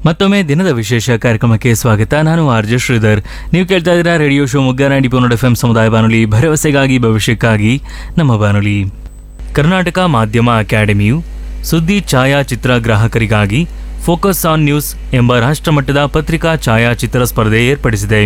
ಮತ್ತೊಮ್ಮೆ ದಿನದ ವಿಶೇಷ ಕಾರ್ಯಕ್ರಮಕ್ಕೆ ಸ್ವಾಗತ ನಾನು ಆರ್ ಜೆ ಶ್ರೀಧರ್ ನೀವು ಕೇಳ್ತಾ ಇದ್ದೀರಾ ರೇಡಿಯೋ ಶೋ ಮುಗ್ಗನಾಡಿ ಪೋನಡ್ ಎಫ್ ಎಂ ಸಮುದಾಯ ಬಾನುಲಿ ಭರವಸೆಗಾಗಿ ಭವಿಷ್ಯಕ್ಕಾಗಿ ನಮ್ಮ ಬಾನುಲಿ ಕರ್ನಾಟಕ ಮಾಧ್ಯಮ ಅಕಾಡೆಮಿಯು ಸುದ್ದಿ ಛಾಯಾಚಿತ್ರ ಗ್ರಾಹಕರಿಗಾಗಿ ಫೋಕಸ್ ಆನ್ ನ್ಯೂಸ್ ಎಂಬ ರಾಷ್ಟ್ರಮಟ್ಟದ ಪತ್ರಿಕಾ ಛಾಯಾಚಿತ್ರ ಸ್ಪರ್ಧೆ ಏರ್ಪಡಿಸಿದೆ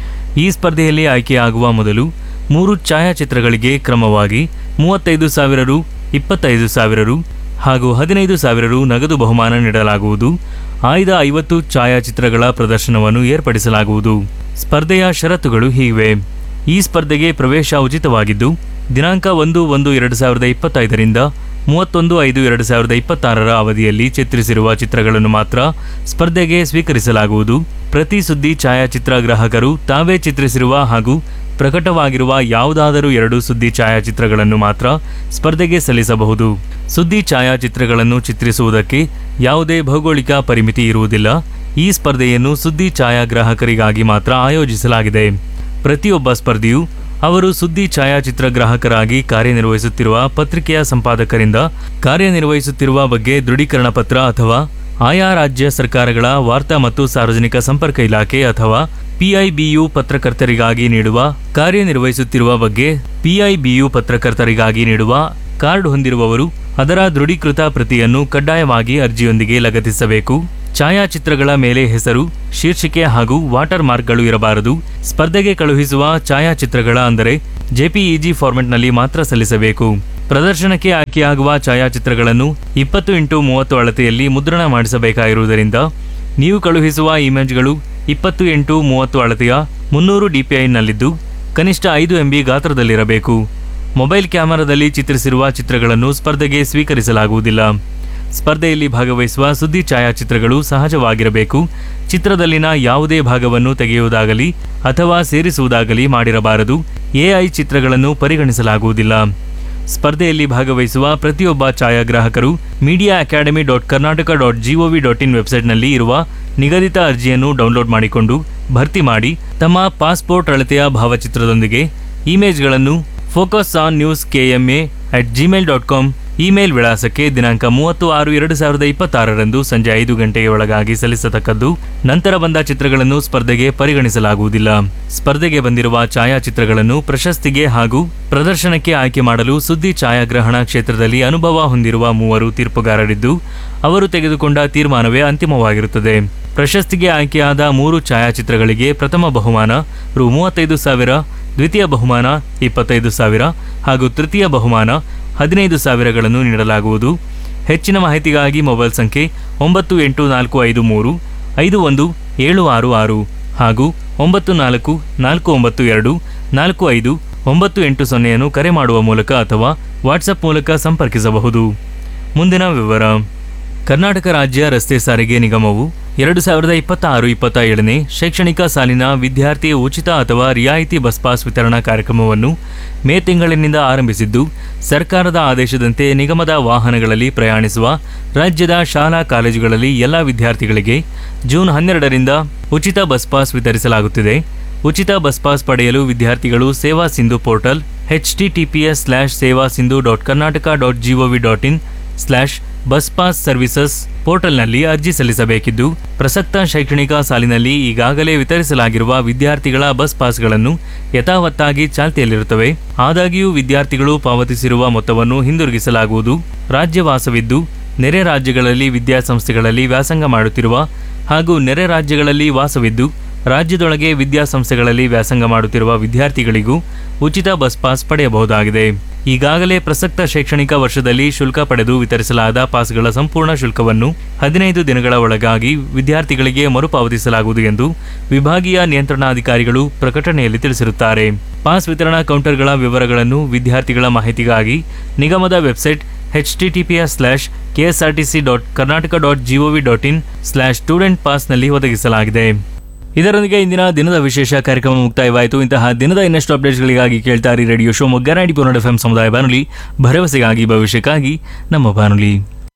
ಈ ಸ್ಪರ್ಧೆಯಲ್ಲಿ ಆಯ್ಕೆಯಾಗುವ ಮೊದಲು ಮೂರು ಛಾಯಾಚಿತ್ರಗಳಿಗೆ ಕ್ರಮವಾಗಿ ಮೂವತ್ತೈದು ಸಾವಿರ ರು ಇಪ್ಪತ್ತೈದು ಸಾವಿರ ರು ಹಾಗೂ ಹದಿನೈದು ಸಾವಿರ ರು ನಗದು ಬಹುಮಾನ ನೀಡಲಾಗುವುದು ಆಯ್ದ ಐವತ್ತು ಛಾಯಾಚಿತ್ರಗಳ ಪ್ರದರ್ಶನವನ್ನು ಏರ್ಪಡಿಸಲಾಗುವುದು ಸ್ಪರ್ಧೆಯ ಷರತ್ತುಗಳು ಹೀಗಿವೆ ಈ ಸ್ಪರ್ಧೆಗೆ ಪ್ರವೇಶ ಉಚಿತವಾಗಿದ್ದು ದಿನಾಂಕ ಒಂದು ಒಂದು ಎರಡು ಸಾವಿರದ ಇಪ್ಪತ್ತೈದರಿಂದ ಮೂವತ್ತೊಂದು ಐದು ಎರಡು ಸಾವಿರದ ಇಪ್ಪತ್ತಾರರ ಅವಧಿಯಲ್ಲಿ ಚಿತ್ರಿಸಿರುವ ಚಿತ್ರಗಳನ್ನು ಮಾತ್ರ ಸ್ಪರ್ಧೆಗೆ ಸ್ವೀಕರಿಸಲಾಗುವುದು ಪ್ರತಿ ಸುದ್ದಿ ಛಾಯಾಚಿತ್ರ ಗ್ರಾಹಕರು ತಾವೇ ಚಿತ್ರಿಸಿರುವ ಹಾಗೂ ಪ್ರಕಟವಾಗಿರುವ ಯಾವುದಾದರೂ ಎರಡು ಸುದ್ದಿ ಛಾಯಾಚಿತ್ರಗಳನ್ನು ಮಾತ್ರ ಸ್ಪರ್ಧೆಗೆ ಸಲ್ಲಿಸಬಹುದು ಸುದ್ದಿ ಛಾಯಾಚಿತ್ರಗಳನ್ನು ಚಿತ್ರಿಸುವುದಕ್ಕೆ ಯಾವುದೇ ಭೌಗೋಳಿಕ ಪರಿಮಿತಿ ಇರುವುದಿಲ್ಲ ಈ ಸ್ಪರ್ಧೆಯನ್ನು ಸುದ್ದಿ ಛಾಯಾಗ್ರಾಹಕರಿಗಾಗಿ ಮಾತ್ರ ಆಯೋಜಿಸಲಾಗಿದೆ ಪ್ರತಿಯೊಬ್ಬ ಸ್ಪರ್ಧಿಯು ಅವರು ಸುದ್ದಿ ಛಾಯಾಚಿತ್ರ ಗ್ರಾಹಕರಾಗಿ ಕಾರ್ಯನಿರ್ವಹಿಸುತ್ತಿರುವ ಪತ್ರಿಕೆಯ ಸಂಪಾದಕರಿಂದ ಕಾರ್ಯನಿರ್ವಹಿಸುತ್ತಿರುವ ಬಗ್ಗೆ ದೃಢೀಕರಣ ಪತ್ರ ಅಥವಾ ಆಯಾ ರಾಜ್ಯ ಸರ್ಕಾರಗಳ ವಾರ್ತಾ ಮತ್ತು ಸಾರ್ವಜನಿಕ ಸಂಪರ್ಕ ಇಲಾಖೆ ಅಥವಾ ಪಿಐಬಿಯು ಪತ್ರಕರ್ತರಿಗಾಗಿ ನೀಡುವ ಕಾರ್ಯನಿರ್ವಹಿಸುತ್ತಿರುವ ಬಗ್ಗೆ ಪಿಐಬಿಯು ಪತ್ರಕರ್ತರಿಗಾಗಿ ನೀಡುವ ಕಾರ್ಡ್ ಹೊಂದಿರುವವರು ಅದರ ದೃಢೀಕೃತ ಪ್ರತಿಯನ್ನು ಕಡ್ಡಾಯವಾಗಿ ಅರ್ಜಿಯೊಂದಿಗೆ ಲಗತ್ತಿಸಬೇಕು ಛಾಯಾಚಿತ್ರಗಳ ಮೇಲೆ ಹೆಸರು ಶೀರ್ಷಿಕೆ ಹಾಗೂ ವಾಟರ್ ಮಾರ್ಕ್ಗಳು ಇರಬಾರದು ಸ್ಪರ್ಧೆಗೆ ಕಳುಹಿಸುವ ಛಾಯಾಚಿತ್ರಗಳ ಅಂದರೆ ಜೆಪಿಇಜಿ ಫಾರ್ಮೆಟ್ನಲ್ಲಿ ಮಾತ್ರ ಸಲ್ಲಿಸಬೇಕು ಪ್ರದರ್ಶನಕ್ಕೆ ಆಯ್ಕೆಯಾಗುವ ಛಾಯಾಚಿತ್ರಗಳನ್ನು ಇಪ್ಪತ್ತು ಇಂಟು ಮೂವತ್ತು ಅಳತೆಯಲ್ಲಿ ಮುದ್ರಣ ಮಾಡಿಸಬೇಕಾಗಿರುವುದರಿಂದ ನೀವು ಕಳುಹಿಸುವ ಇಮೇಜ್ಗಳು ಇಪ್ಪತ್ತು ಎಂಟು ಮೂವತ್ತು ಅಳತೆಯ ಮುನ್ನೂರು ಡಿಪಿಐನಲ್ಲಿದ್ದು ಕನಿಷ್ಠ ಐದು ಎಂಬಿ ಗಾತ್ರದಲ್ಲಿರಬೇಕು ಮೊಬೈಲ್ ಕ್ಯಾಮೆರಾದಲ್ಲಿ ಚಿತ್ರಿಸಿರುವ ಚಿತ್ರಗಳನ್ನು ಸ್ಪರ್ಧೆಗೆ ಸ್ವೀಕರಿಸಲಾಗುವುದಿಲ್ಲ ಸ್ಪರ್ಧೆಯಲ್ಲಿ ಭಾಗವಹಿಸುವ ಸುದ್ದಿ ಛಾಯಾಚಿತ್ರಗಳು ಸಹಜವಾಗಿರಬೇಕು ಚಿತ್ರದಲ್ಲಿನ ಯಾವುದೇ ಭಾಗವನ್ನು ತೆಗೆಯುವುದಾಗಲಿ ಅಥವಾ ಸೇರಿಸುವುದಾಗಲಿ ಮಾಡಿರಬಾರದು ಎಐ ಚಿತ್ರಗಳನ್ನು ಪರಿಗಣಿಸಲಾಗುವುದಿಲ್ಲ ಸ್ಪರ್ಧೆಯಲ್ಲಿ ಭಾಗವಹಿಸುವ ಪ್ರತಿಯೊಬ್ಬ ಛಾಯಾಗ್ರಾಹಕರು media academy dot Karnataka dot gov dot in ವೆಬ್ಸೈಟ್ನಲ್ಲಿ ಇರುವ ನಿಗದಿತ ಅರ್ಜಿಯನ್ನು ಡೌನ್ಲೋಡ್ ಮಾಡಿಕೊಂಡು ಭರ್ತಿ ಮಾಡಿ ತಮ್ಮ ಪಾಸ್ಪೋರ್ಟ್ ಅಳತೆಯ ಭಾವಚಿತ್ರದೊಂದಿಗೆ ಇಮೇಜ್ಗಳನ್ನು focus on news KMA at Gmail dot com email ವಿಳಾಸಕ್ಕೆ ದಿನಾಂಕ ಮೂವತ್ತು ಆರು ಎರಡು ಸಾವಿರದ ಇಪ್ಪತ್ತಾರರಂದು ಸಂಜೆ ಐದು ಗಂಟೆಗೆ ಒಳಗಾಗಿ ಸಲ್ಲಿಸತಕ್ಕದ್ದು ನಂತರ ಬಂದ ಚಿತ್ರಗಳನ್ನು ಸ್ಪರ್ಧೆಗೆ ಪರಿಗಣಿಸಲಾಗುವುದಿಲ್ಲ ಸ್ಪರ್ಧೆಗೆ ಬಂದಿರುವ ಛಾಯಾಚಿತ್ರಗಳನ್ನು ಪ್ರಶಸ್ತಿಗೆ ಹಾಗೂ ಪ್ರದರ್ಶನಕ್ಕೆ ಆಯ್ಕೆ ಮಾಡಲು ಸುದ್ದಿ ಛಾಯಾಗ್ರಹಣ ಕ್ಷೇತ್ರದಲ್ಲಿ ಅನುಭವ ಹೊಂದಿರುವ ಮೂವರು ತೀರ್ಪುಗಾರರಿದ್ದು ಅವರು ತೆಗೆದುಕೊಂಡ ತೀರ್ಮಾನವೇ ಅಂತಿಮವಾಗಿರುತ್ತದೆ ಪ್ರಶಸ್ತಿಗೆ ಆಯ್ಕೆಯಾದ ಮೂರು ಛಾಯಾಚಿತ್ರಗಳಿಗೆ ಪ್ರಥಮ ಬಹುಮಾನ ರು ಮೂವತ್ತೈದು ಸಾವಿರ ದ್ವಿತೀಯ ಬಹುಮಾನ ಇಪ್ಪತ್ತೈದು ಸಾವಿರ ಹಾಗೂ ತೃತೀಯ ಬಹುಮಾನ ಹದಿನೈದು ಸಾವಿರಗಳನ್ನು ನೀಡಲಾಗುವುದು ಹೆಚ್ಚಿನ ಮಾಹಿತಿಗಾಗಿ ಮೊಬೈಲ್ ಸಂಖ್ಯೆ ಒಂಬತ್ತು ಎಂಟು ನಾಲ್ಕು ಐದು ಮೂರು ಐದು ಒಂದು ಏಳು ಆರು ಆರು ಹಾಗೂ ಒಂಬತ್ತು ನಾಲ್ಕು ನಾಲ್ಕು ಒಂಬತ್ತು ಎರಡು ನಾಲ್ಕು ಐದು ಒಂಬತ್ತು ಎಂಟು ಸೊನ್ನೆಯನ್ನು ಕರೆ ಮಾಡುವ ಮೂಲಕ ಅಥವಾ ವಾಟ್ಸಪ್ ಮೂಲಕ ಸಂಪರ್ಕಿಸಬಹುದು ಮುಂದಿನ ವಿವರ ಕರ್ನಾಟಕ ರಾಜ್ಯ ರಸ್ತೆ ಸಾರಿಗೆ ನಿಗಮವು ಎರಡು ಸಾವಿರದ ಇಪ್ಪತ್ತಾರು ಇಪ್ಪತ್ತ ಏಳನೇ ಶೈಕ್ಷಣಿಕ ಸಾಲಿನ ವಿದ್ಯಾರ್ಥಿ ಉಚಿತ ಅಥವಾ ರಿಯಾಯಿತಿ ಬಸ್ ಪಾಸ್ ವಿತರಣಾ ಕಾರ್ಯಕ್ರಮವನ್ನು ಮೇ ತಿಂಗಳಿನಿಂದ ಆರಂಭಿಸಿದ್ದು ಸರ್ಕಾರದ ಆದೇಶದಂತೆ ನಿಗಮದ ವಾಹನಗಳಲ್ಲಿ ಪ್ರಯಾಣಿಸುವ ರಾಜ್ಯದ ಶಾಲಾ ಕಾಲೇಜುಗಳಲ್ಲಿ ಎಲ್ಲ ವಿದ್ಯಾರ್ಥಿಗಳಿಗೆ ಜೂನ್ ಹನ್ನೆರಡರಿಂದ ಉಚಿತ ಬಸ್ ಪಾಸ್ ವಿತರಿಸಲಾಗುತ್ತಿದೆ ಉಚಿತ ಬಸ್ ಪಾಸ್ ಪಡೆಯಲು ವಿದ್ಯಾರ್ಥಿಗಳು Seva Sindhu portal H TTPS slash Seva Sindhu dot Karnataka dot gov dot in slash bus pass services ಪೋರ್ಟಲ್ನಲ್ಲಿ ಅರ್ಜಿ ಸಲ್ಲಿಸಬೇಕಿದ್ದು ಪ್ರಸಕ್ತ ಶೈಕ್ಷಣಿಕ ಸಾಲಿನಲ್ಲಿ ಈಗಾಗಲೇ ವಿತರಿಸಲಾಗಿರುವ ವಿದ್ಯಾರ್ಥಿಗಳ ಬಸ್ ಪಾಸ್ಗಳನ್ನು ಯಥಾವತ್ತಾಗಿ ಚಾಲ್ತಿಯಲ್ಲಿರುತ್ತವೆ ಆದಾಗ್ಯೂ ವಿದ್ಯಾರ್ಥಿಗಳು ಪಾವತಿಸಿರುವ ಮೊತ್ತವನ್ನು ಹಿಂದಿರುಗಿಸಲಾಗುವುದು ರಾಜ್ಯವಾಸವಿದ್ದು ನೆರೆ ರಾಜ್ಯಗಳಲ್ಲಿ ವಿದ್ಯಾಸಂಸ್ಥೆಗಳಲ್ಲಿ ವ್ಯಾಸಂಗ ಮಾಡುತ್ತಿರುವ ಹಾಗೂ ನೆರೆ ರಾಜ್ಯಗಳಲ್ಲಿ ವಾಸವಿದ್ದು ರಾಜ್ಯದೊಳಗೆ ವಿದ್ಯಾಸಂಸ್ಥೆಗಳಲ್ಲಿ ವ್ಯಾಸಂಗ ಮಾಡುತ್ತಿರುವ ವಿದ್ಯಾರ್ಥಿಗಳಿಗೂ ಉಚಿತ ಬಸ್ ಪಾಸ್ ಪಡೆಯಬಹುದಾಗಿದೆ ಈಗಾಗಲೇ ಪ್ರಸಕ್ತ ಶೈಕ್ಷಣಿಕ ವರ್ಷದಲ್ಲಿ ಶುಲ್ಕ ಪಡೆದು ವಿತರಿಸಲಾದ ಪಾಸ್ಗಳ ಸಂಪೂರ್ಣ ಶುಲ್ಕವನ್ನು ಹದಿನೈದು ದಿನಗಳ ಒಳಗಾಗಿ ವಿದ್ಯಾರ್ಥಿಗಳಿಗೆ ಮರುಪಾವತಿಸಲಾಗುವುದು ಎಂದು ವಿಭಾಗೀಯ ನಿಯಂತ್ರಣಾಧಿಕಾರಿಗಳು ಪ್ರಕಟಣೆಯಲ್ಲಿ ತಿಳಿಸಿರುತ್ತಾರೆ ಪಾಸ್ ವಿತರಣಾ ಕೌಂಟರ್ಗಳ ವಿವರಗಳನ್ನು ವಿದ್ಯಾರ್ಥಿಗಳ ಮಾಹಿತಿಗಾಗಿ ನಿಗಮದ website H TTPS slash KSRTC dot Karnataka dot gov dot in slash student ಪಾಸ್ನಲ್ಲಿ ಒದಗಿಸಲಾಗಿದೆ ಇದರೊಂದಿಗೆ ಇಂದಿನ ದಿನದ ವಿಶೇಷ ಕಾರ್ಯಕ್ರಮ ಮುಕ್ತಾಯವಾಯಿತು ಇಂತಹ ದಿನದ ಇನ್ನಷ್ಟು ಅಪ್ಡೇಟ್ಸ್ಗಳಿಗಾಗಿ ಕೇಳ್ತಾರೆ ರೇಡಿಯೋ ಶೋ ಮೊಗ್ಗರಾಡಿ ಪುನಡ್ ಎಫ್ ಸಮುದಾಯ ಬಾನುಲಿ ಭರವಸೆಗಾಗಿ ಭವಿಷ್ಯಕ್ಕಾಗಿ ನಮ್ಮ ಬಾನುಲಿ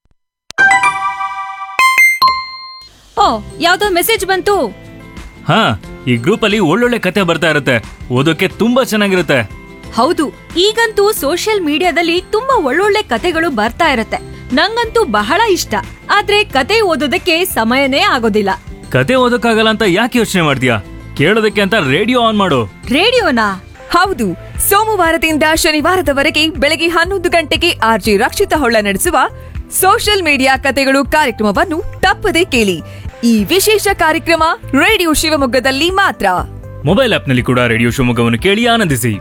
ಓ ಯಾವ್ದೋ ಮೆಸೇಜ್ ಬಂತು ಹಾ ಈ ಗ್ರೂಪ್ ಅಲ್ಲಿ ಒಳ್ಳೊಳ್ಳೆ ಕತೆ ಬರ್ತಾ ಇರುತ್ತೆ ಓದೋಕೆ ತುಂಬಾ ಚೆನ್ನಾಗಿರುತ್ತೆ ಹೌದು ಈಗಂತೂ ಸೋಷಿಯಲ್ ಮೀಡಿಯಾದಲ್ಲಿ ತುಂಬಾ ಒಳ್ಳೊಳ್ಳೆ ಕತೆಗಳು ಬರ್ತಾ ಇರತ್ತೆ ನಂಗಂತೂ ಬಹಳ ಇಷ್ಟ ಆದ್ರೆ ಕತೆ ಓದೋದಕ್ಕೆ ಸಮಯನೇ ಆಗೋದಿಲ್ಲ ಕತೆ ಓದೋಕ್ಕಾಗಲ್ಲ ಅಂತ ಯಾಕೆ ಯೋಚನೆ ಮಾಡ್ತೀಯಾ ಕೇಳೋದಕ್ಕೆ ಅಂತ ರೇಡಿಯೋ ಆನ್ ಮಾಡು ರೇಡಿಯೋನಾ ಹೌದು ಸೋಮವಾರದಿಂದ ಶನಿವಾರದವರೆಗೆ ಬೆಳಗ್ಗೆ ಹನ್ನೊಂದು ಗಂಟೆಗೆ ಆರ್ಜಿ ರಕ್ಷಿತ ಹೊಳ್ಳ ನಡೆಸುವ ಸೋಷಿಯಲ್ ಮೀಡಿಯಾ ಕತೆಗಳು ಕಾರ್ಯಕ್ರಮವನ್ನು ತಪ್ಪದೆ ಕೇಳಿ ಈ ವಿಶೇಷ ಕಾರ್ಯಕ್ರಮ ರೇಡಿಯೋ ಶಿವಮೊಗ್ಗದಲ್ಲಿ ಮಾತ್ರ ಮೊಬೈಲ್ ಆಪ್ನಲ್ಲಿ ಕೂಡ ರೇಡಿಯೋ ಶಿವಮೊಗ್ಗವನ್ನು ಕೇಳಿ ಆನಂದಿಸಿ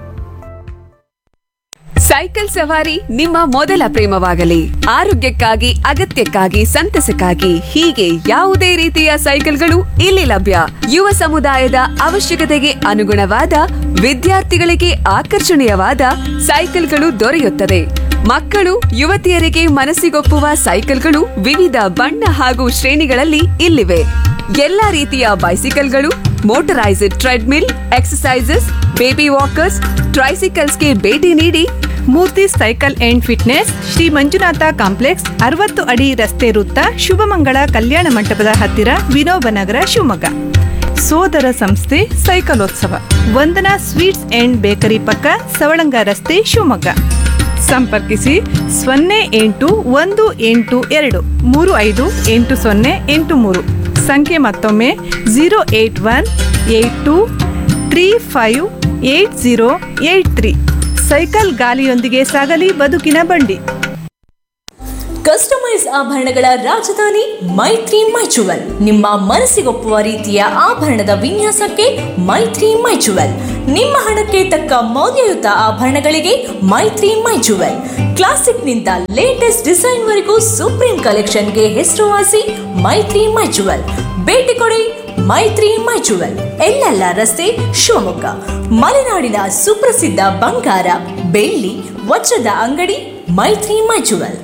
ಸೈಕಲ್ ಸವಾರಿ ನಿಮ್ಮ ಮೊದಲ ಪ್ರೇಮವಾಗಲಿ ಆರೋಗ್ಯಕ್ಕಾಗಿ ಅಗತ್ಯಕ್ಕಾಗಿ ಸಂತಸಕ್ಕಾಗಿ ಹೀಗೆ ಯಾವುದೇ ರೀತಿಯ ಸೈಕಲ್ಗಳು ಇಲ್ಲಿ ಲಭ್ಯ ಯುವ ಸಮುದಾಯದ ಅವಶ್ಯಕತೆಗೆ ಅನುಗುಣವಾದ ವಿದ್ಯಾರ್ಥಿಗಳಿಗೆ ಆಕರ್ಷಣೀಯವಾದ ಸೈಕಲ್ಗಳು ದೊರೆಯುತ್ತದೆ ಮಕ್ಕಳು ಯುವತಿಯರಿಗೆ ಮನಸ್ಸಿಗೊಪ್ಪುವ ಸೈಕಲ್ಗಳು ವಿವಿಧ ಬಣ್ಣ ಹಾಗೂ ಶ್ರೇಣಿಗಳಲ್ಲಿ ಇಲ್ಲಿವೆ ಎಲ್ಲಾ ರೀತಿಯ ಬೈಸಿಕಲ್ಗಳು motorised treadmill exercises baby walkers ಟ್ರೈಸಿಕಲ್ಸ್ಗೆ ಭೇಟಿ ನೀಡಿ Murthy cycle and fitness Shri Manjunatha complex ಅರವತ್ತು ಅಡಿ ರಸ್ತೆ ವೃತ್ತ ಶುಭಮಂಗಳ ಕಲ್ಯಾಣ ಮಂಟಪದ ಹತ್ತಿರ ವಿನೋಬನಗರ ಶಿವಮೊಗ್ಗ ಸೋದರ ಸಂಸ್ಥೆ ಸೈಕಲೋತ್ಸವ ವಂದನಾ ಸ್ವೀಟ್ಸ್ ಅಂಡ್ ಬೇಕರಿ ಪಕ್ಕ ಸವಳಂಗ ರಸ್ತೆ ಶಿವಮೊಗ್ಗ ಸಂಪರ್ಕಿಸಿ ಸೊನ್ನೆ ಎಂಟು ಒಂದು ಎಂಟು ಎರಡು ಮೂರು ಐದು ಎಂಟು ಸೊನ್ನೆ ಎಂಟು ಮೂರು ಸಂಖ್ಯೆ ಮತ್ತೊಮ್ಮೆ zero eight one eight two three five eight zero eight three cycle ಗಾಲಿಯೊಂದಿಗೆ ಸಾಗಲಿ ಬದುಕಿನ ಬಂಡಿ ಕಸ್ಟಮೈಸ್ ಆಭರಣಗಳ ರಾಜಧಾನಿ ಮೈತ್ರಿ ಮೈಚುವಲ್ ನಿಮ್ಮ ಮನಸ್ಸಿಗೊಪ್ಪುವ ರೀತಿಯ ಆಭರಣದ ವಿನ್ಯಾಸಕ್ಕೆ ಮೈತ್ರಿ ಮೈಚುವಲ್ ನಿಮ್ಮ ಹಣಕ್ಕೆ ತಕ್ಕ ಮೌಲ್ಯಯುತ ಆಭರಣಗಳಿಗೆ ಮೈತ್ರಿ ಮೈಚುವಲ್ ಕ್ಲಾಸಿಕ್ನಿಂದ ಲೇಟೆಸ್ಟ್ ಡಿಸೈನ್ವರೆಗೂ ಸುಪ್ರೀಂ ಕಲೆಕ್ಷನ್ಗೆ ಹೆಸರುವಾಸಿ ಮೈತ್ರಿ ಮೈಚುವಲ್ ಭೇಟಿ ಕೊಡಿ ಮೈತ್ರಿ ಮೈಚುವಲ್ ಎಲ್ಲೆಲ್ಲ ರಸ್ತೆ ಶಿವಮೊಗ್ಗ ಮಲೆನಾಡಿನ ಸುಪ್ರಸಿದ್ಧ ಬಂಗಾರ ಬೆಳ್ಳಿ ವಜ್ರದ ಅಂಗಡಿ ಮೈತ್ರಿ ಮೈಚುವಲ್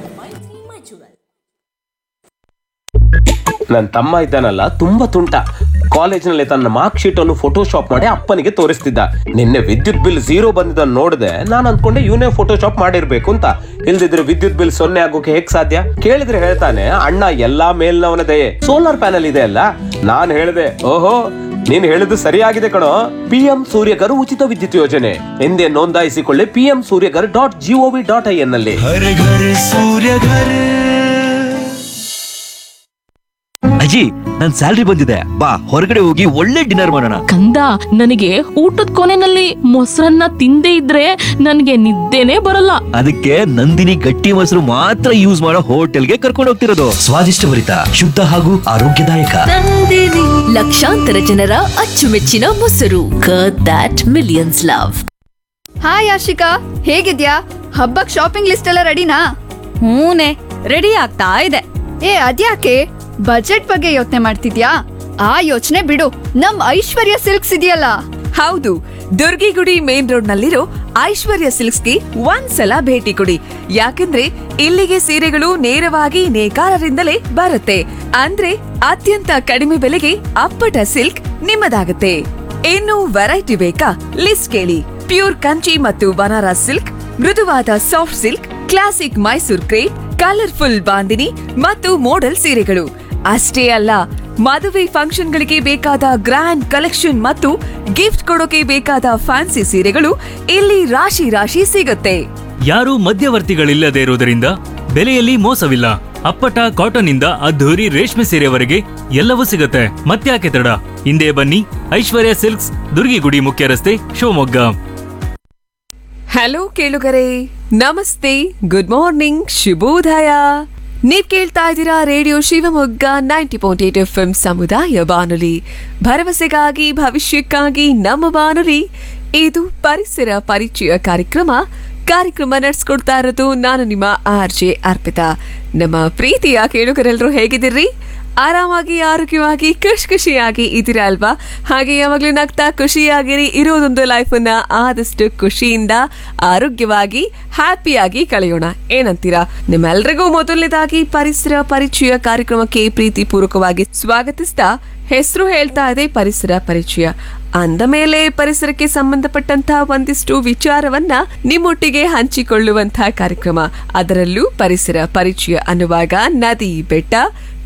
ನನ್ನ ತಮ್ಮ ಇದ್ದಾನಲ್ಲ ತುಂಬಾ ತುಂಟ ಕಾಲೇಜ್ನಲ್ಲಿ ತನ್ನ ಮಾರ್ಕ್ ಶೀಟ್ ಅನ್ನು ಫೋಟೋಶಾಪ್ ಮಾಡಿ ಅಪ್ಪನಿಗೆ ತೋರಿಸ್ತಿದ್ದ ನಿನ್ನೆ ವಿದ್ಯುತ್ ಬಿಲ್ ಝೀರೋ ಬಂದಿದ್ದನ್ನು ನೋಡಿದೆ ನಾನು ಅನ್ಕೊಂಡೆ ಇವನೇ ಫೋಟೋಶಾಪ್ ಮಾಡಿರ್ಬೇಕು ಅಂತ ಇಲ್ದಿದ್ರೆ ವಿದ್ಯುತ್ ಬಿಲ್ ಸೊನ್ನೆ ಆಗೋಕೆ ಹೇಗ್ ಸಾಧ್ಯ ಕೇಳಿದ್ರೆ ಹೇಳ್ತಾನೆ ಅಣ್ಣ ಎಲ್ಲಾ ಮೇಲ್ನವನ ದಯೆ ಸೋಲಾರ್ ಪ್ಯಾನಲ್ ಇದೆ ಅಲ್ಲ ನಾನ್ ಹೇಳ್ದೆ ಓಹೋ ನೀನ್ ಹೇಳಿದ್ದು ಸರಿಯಾಗಿದೆ ಕಣೋ ಪಿಎಂ ಸೂರ್ಯಗರ್ ಉಚಿತ ವಿದ್ಯುತ್ ಯೋಜನೆ ಎಂದೇ ನೋಂದಾಯಿಸಿಕೊಳ್ಳಿ PM Suryaghar dot gov dot I N ನಲ್ಲಿ हर घर सूर्य घर ಅಜ್ಜಿ ನನ್ ಸ್ಯಾಲ್ರಿ ಬಂದಿದೆ ಬಾ ಹೊರಗಡೆ ಹೋಗಿ ಒಳ್ಳೆ ಡಿನ್ನರ್ ಮಾಡೋಣ ಕಂದ ನನಗೆ ಊಟದ ಕೊನೆನಲ್ಲಿ ಮೊಸರನ್ನ ತಿಂದೇ ಇದ್ರೆ ನನಗೆ ನಿದ್ದೆನೆ ಬರಲ್ಲ ಅದಕ್ಕೆ ನಂದಿನಿ ಗಟ್ಟಿ ಮೊಸರು ಮಾತ್ರ ಯೂಸ್ ಮಾಡೋ ಹೋಟೆಲ್ಗೆ ಕರ್ಕೊಂಡು ಹೋಗ್ತಿರೋದು ಸ್ವಾದಿಷ್ಟಭರಿತ ಶುದ್ಧ ಹಾಗೂ ಆರೋಗ್ಯದಾಯಕ ಲಕ್ಷಾಂತರ ಜನರ ಅಚ್ಚುಮೆಚ್ಚಿನ ಮೊಸರು that millions love hi Ashika ಹೇಗಿದ್ಯಾ ಹಬ್ಬಕ್ ಶಾಪಿಂಗ್ ಲಿಸ್ಟ್ ಎಲ್ಲ ರೆಡಿನಾ ಹೂನೆ ರೆಡಿ ಆಗ್ತಾ ಇದೆ ಏ ಅದ್ಯಾಕೆ ಬಜೆಟ್ ಬಗ್ಗೆ ಯೋಚನೆ ಮಾಡ್ತಿದ್ಯಾ ಆ ಯೋಚನೆ ಬಿಡು ನಮ್ ಐಶ್ವರ್ಯ ಸಿಲ್ಕ್ಸ್ ಇದೆಯಲ್ಲ ಹೌದು ದುರ್ಗಿಗುಡಿ ಮೇನ್ ರೋಡ್ ನಲ್ಲಿರೋ ಐಶ್ವರ್ಯ ಸಿಲ್ಕ್ಸ್ಗೆ ಒಂದ್ಸಲ ಭೇಟಿ ಕೊಡಿ ಯಾಕಂದ್ರೆ ಇಲ್ಲಿಗೆ ಸೀರೆಗಳು ನೇರವಾಗಿ ನೇಕಾರರಿಂದಲೇ ಬರುತ್ತೆ ಅಂದ್ರೆ ಅತ್ಯಂತ ಕಡಿಮೆ ಬೆಲೆಗೆ ಅಪ್ಪಟ ಸಿಲ್ಕ್ ನಿಮ್ಮದಾಗುತ್ತೆ ಇನ್ನು ವೆರೈಟಿ ಬೇಕಾ ಲಿಸ್ಟ್ ಕೇಳಿ ಪ್ಯೂರ್ ಕಂಚಿ ಮತ್ತು ಬನಾರಸ್ ಸಿಲ್ಕ್ ಮೃದುವಾದ soft silk classic Mysore crepe colourful bandhani ಮತ್ತು ಮೋಡಲ್ ಸೀರೆಗಳು ಅಷ್ಟೇ ಅಲ್ಲ ಮದುವೆ ಫಂಕ್ಷನ್ಗಳಿಗೆ ಬೇಕಾದ ಗ್ರ್ಯಾಂಡ್ ಕಲೆಕ್ಷನ್ ಮತ್ತು ಗಿಫ್ಟ್ ಕೊಡೋಕೆ ಬೇಕಾದ ಫ್ಯಾನ್ಸಿ ಸೀರೆಗಳು ಇಲ್ಲಿ ರಾಶಿ ರಾಶಿ ಸಿಗುತ್ತೆ ಯಾರು ಮಧ್ಯವರ್ತಿಗಳಿಲ್ಲದೆ ಇರುವುದರಿಂದ ಬೆಲೆಯಲ್ಲಿ ಮೋಸವಿಲ್ಲ ಅಪ್ಪಟ ಕಾಟನ್ ಇಂದ ಅದ್ಧೂರಿ ರೇಷ್ಮೆ ಸೀರೆವರೆಗೆ ಎಲ್ಲವೂ ಸಿಗುತ್ತೆ ಮತ್ತ್ಯಾಕೆ ತಡ ಹಿಂದೆ ಬನ್ನಿ ಐಶ್ವರ್ಯ ಸಿಲ್ಕ್ಸ್ ದುರ್ಗಿಗುಡಿ ಮುಖ್ಯ ರಸ್ತೆ ಶಿವಮೊಗ್ಗ ಹಲೋ ಕೇಳುಗರೆ ನಮಸ್ತೆ ಗುಡ್ ಮಾರ್ನಿಂಗ್ ಶುಭೋದಯ ನೀವ್ ಕೇಳ್ತಾ ಇದ್ದೀರಾ radio Shivamogga ninety point eight F M ಸಮುದಾಯ ಬಾನುಲಿ ಭರವಸೆಗಾಗಿ ಭವಿಷ್ಯಕ್ಕಾಗಿ ನಮ್ಮ ಬಾನುಲಿ ಇದು ಪರಿಸರ ಪರಿಚಯ ಕಾರ್ಯಕ್ರಮ ಕಾರ್ಯಕ್ರಮ ನಡೆಸ್ಕೊಡ್ತಾ ಇರೋದು ನಾನು ನಿಮ್ಮ ಆರ್ ಜೆ ಅರ್ಪಿತಾ ನಮ್ಮ ಪ್ರೀತಿಯ ಕೇಳುಗರೆಲ್ಲರೂ ಹೇಗಿದ್ದೀರಿ ಆರಾಮಾಗಿ ಆರೋಗ್ಯವಾಗಿ ಖುಷಿ ಖುಷಿಯಾಗಿ ಇದ್ದೀರಾ ಅಲ್ವಾ ಹಾಗೆ ಯಾವಾಗ್ಲೂ ನಗ್ತಾ ಖುಷಿಯಾಗಿರಿ ಇರೋದೊಂದು ಲೈಫನ್ನ ಆದಷ್ಟು ಖುಷಿಯಿಂದ ಆರೋಗ್ಯವಾಗಿ ಹ್ಯಾಪಿಯಾಗಿ ಕಳೆಯೋಣ ಏನಂತೀರಾ ನಿಮ್ಮೆಲ್ರಿಗೂ ಮೊದಲನೇದಾಗಿ ಪರಿಸರ ಪರಿಚಯ ಕಾರ್ಯಕ್ರಮಕ್ಕೆ ಪ್ರೀತಿ ಪೂರ್ವಕವಾಗಿ ಸ್ವಾಗತಿಸ್ತಾ ಹೆಸರು ಹೇಳ್ತಾ ಇದೆ ಪರಿಸರ ಪರಿಚಯ ಅಂದ ಮೇಲೆ ಪರಿಸರಕ್ಕೆ ಸಂಬಂಧಪಟ್ಟಂತಹ ಒಂದಿಷ್ಟು ವಿಚಾರವನ್ನ ನಿಮ್ಮೊಟ್ಟಿಗೆ ಹಂಚಿಕೊಳ್ಳುವಂತಹ ಕಾರ್ಯಕ್ರಮ ಅದರಲ್ಲೂ ಪರಿಸರ ಪರಿಚಯ ಅನ್ನುವಾಗ ನದಿ ಬೆಟ್ಟ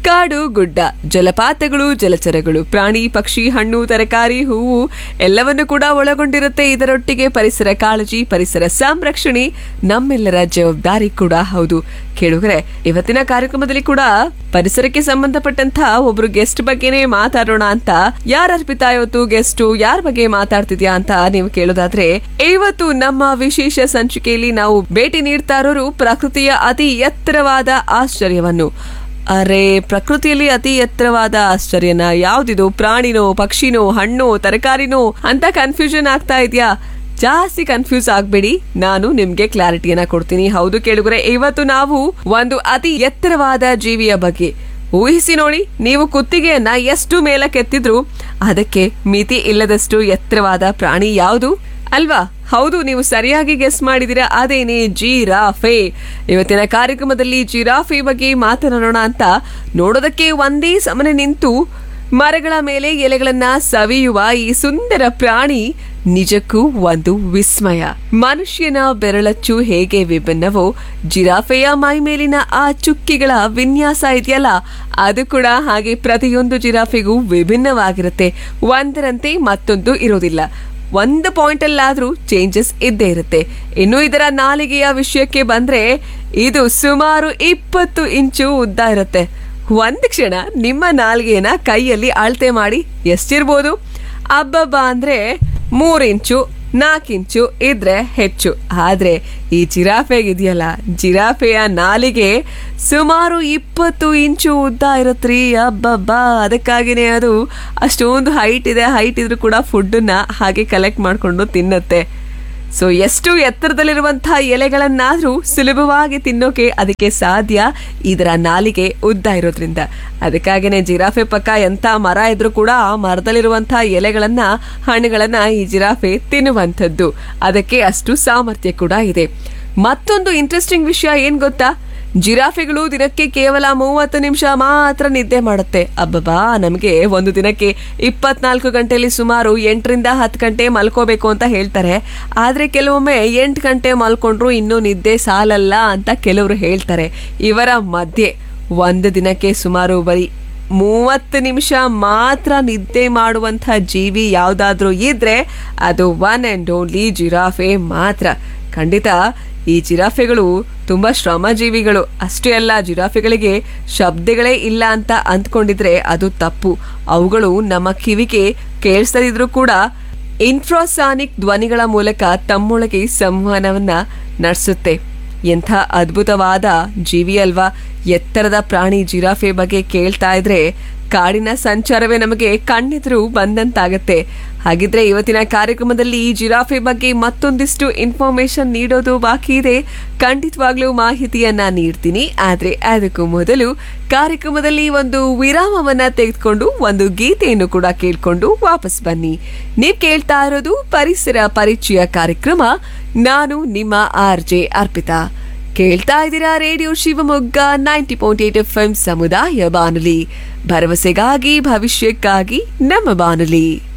ಕಾಡು ಗುಡ್ಡ ಜಲಪಾತಗಳು ಜಲಚರಗಳು ಪ್ರಾಣಿ ಪಕ್ಷಿ ಹಣ್ಣು ತರಕಾರಿ ಹೂವು ಎಲ್ಲವನ್ನು ಕೂಡ ಒಳಗೊಂಡಿರುತ್ತೆ ಇದರೊಟ್ಟಿಗೆ ಪರಿಸರ ಕಾಳಜಿ ಪರಿಸರ ಸಂರಕ್ಷಣೆ ನಮ್ಮೆಲ್ಲರ ಜವಾಬ್ದಾರಿ ಕೂಡ ಹೌದು ಕೇಳುಗರೆ ಇವತ್ತಿನ ಕಾರ್ಯಕ್ರಮದಲ್ಲಿ ಕೂಡ ಪರಿಸರಕ್ಕೆ ಸಂಬಂಧಪಟ್ಟಂತ ಒಬ್ರು ಗೆಸ್ಟ್ ಬಗ್ಗೆನೇ ಮಾತಾಡೋಣ ಅಂತ ಯಾರ ಅರ್ಪಿತಾ ಇವತ್ತು ಗೆಸ್ಟ್ ಯಾರ ಬಗ್ಗೆ ಮಾತಾಡ್ತಿದ್ಯಾ ಅಂತ ನೀವು ಕೇಳೋದಾದ್ರೆ ಇವತ್ತು ನಮ್ಮ ವಿಶೇಷ ಸಂಚಿಕೆಯಲ್ಲಿ ನಾವು ಭೇಟಿ ನೀಡ್ತಾ ಇರೋರು ಪ್ರಕೃತಿಯ ಅತಿ ಎತ್ತರವಾದ ಆಶ್ಚರ್ಯವನ್ನು ಅರೆ ಪ್ರಕೃತಿಯಲ್ಲಿ ಅತಿ ಎತ್ತರವಾದ ಆಶ್ಚರ್ಯನ ಯಾವ್ದಿದು ಪ್ರಾಣಿನೋ ಪಕ್ಷಿನೋ ಹಣ್ಣು ತರಕಾರಿನೋ ಅಂತ ಕನ್ಫ್ಯೂಷನ್ ಆಗ್ತಾ ಇದೆಯಾ ಜಾಸ್ತಿ ಕನ್ಫ್ಯೂಸ್ ಆಗ್ಬೇಡಿ ನಾನು ನಿಮ್ಗೆ ಕ್ಲಾರಿಟಿಯನ್ನ ಕೊಡ್ತೀನಿ ಹೌದು ಕೇಳುಗರೆ ಇವತ್ತು ನಾವು ಒಂದು ಅತಿ ಎತ್ತರವಾದ ಜೀವಿಯ ಬಗ್ಗೆ ಊಹಿಸಿ ನೋಡಿ ನೀವು ಕುತ್ತಿಗೆಯನ್ನ ಎಷ್ಟು ಮೇಲಕ್ಕೆತ್ತಿದ್ರು ಅದಕ್ಕೆ ಮಿತಿ ಇಲ್ಲದಷ್ಟು ಎತ್ತರವಾದ ಪ್ರಾಣಿ ಯಾವುದು ಅಲ್ವಾ ಹೌದು ನೀವು ಸರಿಯಾಗಿ ಗೆಸ್ ಮಾಡಿದಿರಾ ಅದೇನೆ ಜಿರಾಫೆ ಇವತ್ತಿನ ಕಾರ್ಯಕ್ರಮದಲ್ಲಿ ಜಿರಾಫೆ ಬಗ್ಗೆ ಮಾತನಾಡೋಣ ಅಂತ ನೋಡೋದಕ್ಕೆ ಒಂದೇ ಸಮನೆ ನಿಂತು ಮರಗಳ ಮೇಲೆ ಎಲೆಗಳನ್ನ ಸವಿಯುವ ಈ ಸುಂದರ ಪ್ರಾಣಿ ನಿಜಕ್ಕೂ ಒಂದು ವಿಸ್ಮಯ ಮನುಷ್ಯನ ಬೆರಳಚ್ಚು ಹೇಗೆ ವಿಭಿನ್ನವೋ ಜಿರಾಫೆಯ ಮೈ ಮೇಲಿನ ಆ ಚುಕ್ಕಿಗಳ ವಿನ್ಯಾಸ ಇದೆಯಲ್ಲ ಅದು ಕೂಡ ಹಾಗೆ ಪ್ರತಿಯೊಂದು ಜಿರಾಫೆಗೂ ವಿಭಿನ್ನವಾಗಿರುತ್ತೆ ಒಂದರಂತೆ ಮತ್ತೊಂದು ಇರೋದಿಲ್ಲ ಒಂದು ಪಾಯಿಂಟ್ ಅಲ್ಲಾದ್ರೂ ಚೇಂಜಸ್ ಇದ್ದೇ ಇರುತ್ತೆ ಇನ್ನು ಇದರ ನಾಲಿಗೆಯ ವಿಷಯಕ್ಕೆ ಬಂದ್ರೆ ಇದು ಸುಮಾರು ಇಪ್ಪತ್ತು ಇಂಚು ಉದ್ದ ಇರುತ್ತೆ ಒಂದ್ ಕ್ಷಣ ನಿಮ್ಮ ನಾಲ್ಗೆನ ಕೈಯಲ್ಲಿ ಅಳತೆ ಮಾಡಿ ಎಷ್ಟಿರ್ಬೋದು ಅಬ್ಬಬ್ಬ ಅಂದ್ರೆ ಮೂರ್ ಇಂಚು ನಾಲ್ಕು ಇಂಚು ಇದ್ರೆ ಹೆಚ್ಚು ಆದ್ರೆ ಈ ಜಿರಾಫೆಗಿದೆಯಲ್ಲ ಜಿರಾಫೆಯ ನಾಲಿಗೆ ಸುಮಾರು ಇಪ್ಪತ್ತು ಇಂಚು ಉದ್ದ ಇರತ್ರಿ ಅಬ್ಬಬ್ಬಾ ಅದಕ್ಕಾಗಿನೇ ಅದು ಅಷ್ಟೊಂದು ಹೈಟ್ ಇದೆ ಹೈಟ್ ಇದ್ರೂ ಕೂಡ ಫುಡ್ಡನ್ನ ಹಾಗೆ ಕಲೆಕ್ಟ್ ಮಾಡ್ಕೊಂಡು ತಿನ್ನತ್ತೆ ಸೊ ಎಷ್ಟು ಎತ್ತರದಲ್ಲಿರುವಂತಹ ಎಲೆಗಳನ್ನಾದ್ರೂ ಸುಲಭವಾಗಿ ತಿನ್ನೋಕೆ ಅದಕ್ಕೆ ಸಾಧ್ಯ ಇದರ ನಾಲಿಗೆ ಉದ್ದ ಇರೋದ್ರಿಂದ ಅದಕ್ಕಾಗಿನೇ ಜಿರಾಫೆ ಪಕ್ಕ ಎಂತ ಮರ ಇದ್ರೂ ಕೂಡ ಆ ಮರದಲ್ಲಿರುವಂತಹ ಎಲೆಗಳನ್ನ ಹಣ್ಣುಗಳನ್ನ ಈ ಜಿರಾಫೆ ತಿನ್ನುವಂಥದ್ದು ಅದಕ್ಕೆ ಅಷ್ಟು ಸಾಮರ್ಥ್ಯ ಕೂಡ ಇದೆ ಮತ್ತೊಂದು ಇಂಟ್ರೆಸ್ಟಿಂಗ್ ವಿಷಯ ಏನ್ ಗೊತ್ತಾ ಜಿರಾಫೆಗಳು ದಿನಕ್ಕೆ ಕೇವಲ ಮೂವತ್ತು ನಿಮಿಷ ಮಾತ್ರ ನಿದ್ದೆ ಮಾಡುತ್ತೆ ಅಬ್ಬಬಾ ನಮಗೆ ಒಂದು ದಿನಕ್ಕೆ ಇಪ್ಪತ್ನಾಲ್ಕು ಗಂಟೆಯಲ್ಲಿ ಸುಮಾರು ಎಂಟರಿಂದ ಹತ್ತು ಗಂಟೆ ಮಲ್ಕೋಬೇಕು ಅಂತ ಹೇಳ್ತಾರೆ ಆದ್ರೆ ಕೆಲವೊಮ್ಮೆ ಎಂಟು ಗಂಟೆ ಮಲ್ಕೊಂಡ್ರು ಇನ್ನೂ ನಿದ್ದೆ ಸಾಲಲ್ಲ ಅಂತ ಕೆಲವರು ಹೇಳ್ತಾರೆ ಇವರ ಮಧ್ಯೆ ಒಂದು ದಿನಕ್ಕೆ ಸುಮಾರು ಬರೀ ಮೂವತ್ತು ನಿಮಿಷ ಮಾತ್ರ ನಿದ್ದೆ ಮಾಡುವಂಥ ಜೀವಿ ಯಾವುದಾದ್ರೂ ಇದ್ರೆ ಅದು ಒನ್ ಆ್ಯಂಡ್ ಓನ್ಲಿ ಜಿರಾಫೆ ಮಾತ್ರ ಖಂಡಿತ ಈ ಜಿರಾಫೆಗಳು ತುಂಬಾ ಶ್ರಮಜೀವಿಗಳು ಅಷ್ಟೇ ಅಲ್ಲ ಜಿರಾಫೆಗಳಿಗೆ ಶಬ್ದಗಳೇ ಇಲ್ಲ ಅಂತ ಅಂದ್ಕೊಂಡಿದ್ರೆ ಅದು ತಪ್ಪು ಅವುಗಳು ನಮ್ಮ ಕಿವಿಗೆ ಕೇಳಿಸದಿದ್ರೂ ಕೂಡ ಇನ್ಫ್ರಾಸಾನಿಕ್ ಧ್ವನಿಗಳ ಮೂಲಕ ತಮ್ಮೊಳಗೆ ಸಂವಹನವನ್ನ ನಡೆಸುತ್ತೆ ಎಂಥ ಅದ್ಭುತವಾದ ಜೀವಿ ಅಲ್ವಾ ಎತ್ತರದ ಪ್ರಾಣಿ ಜಿರಾಫೆ ಬಗ್ಗೆ ಕೇಳ್ತಾ ಇದ್ರೆ ಕಾಡಿನ ಸಂಚಾರವೇ ನಮಗೆ ಕಣ್ಣೆದುರು ಬಂದಂತಾಗತ್ತೆ ಹಾಗಿದ್ರೆ ಇವತ್ತಿನ ಕಾರ್ಯಕ್ರಮದಲ್ಲಿ ಈ ಜಿರಾಫೆ ಬಗ್ಗೆ ಮತ್ತೊಂದಿಷ್ಟು ಇನ್ಫಾರ್ಮೇಶನ್ ನೀಡೋದು ಬಾಕಿ ಇದೆ ಖಂಡಿತವಾಗ್ಲೂ ಮಾಹಿತಿಯನ್ನ ನೀಡ್ತೀನಿ ಆದ್ರೆ ಅದಕ್ಕೂ ಮೊದಲು ಕಾರ್ಯಕ್ರಮದಲ್ಲಿ ಒಂದು ವಿರಾಮವನ್ನ ತೆಗೆದುಕೊಂಡು ಒಂದು ಗೀತೆಯನ್ನು ಕೂಡ ಕೇಳ್ಕೊಂಡು ವಾಪಸ್ ಬನ್ನಿ ನೀವ್ ಕೇಳ್ತಾ ಇರೋದು ಪರಿಸರ ಪರಿಚಯ ಕಾರ್ಯಕ್ರಮ ನಾನು ನಿಮ್ಮ ಆರ್ ಜೆ ಅರ್ಪಿತಾ ಕೇಳ್ತಾ ಇದ್ದೀರಾ radio Shivamogga ninety point eight F M ಸಮುದಾಯ ಬಾನುಲಿ ಭರವಸೆಗಾಗಿ ಭವಿಷ್ಯಕ್ಕಾಗಿ ನಮ್ಮ ಬಾನುಲಿ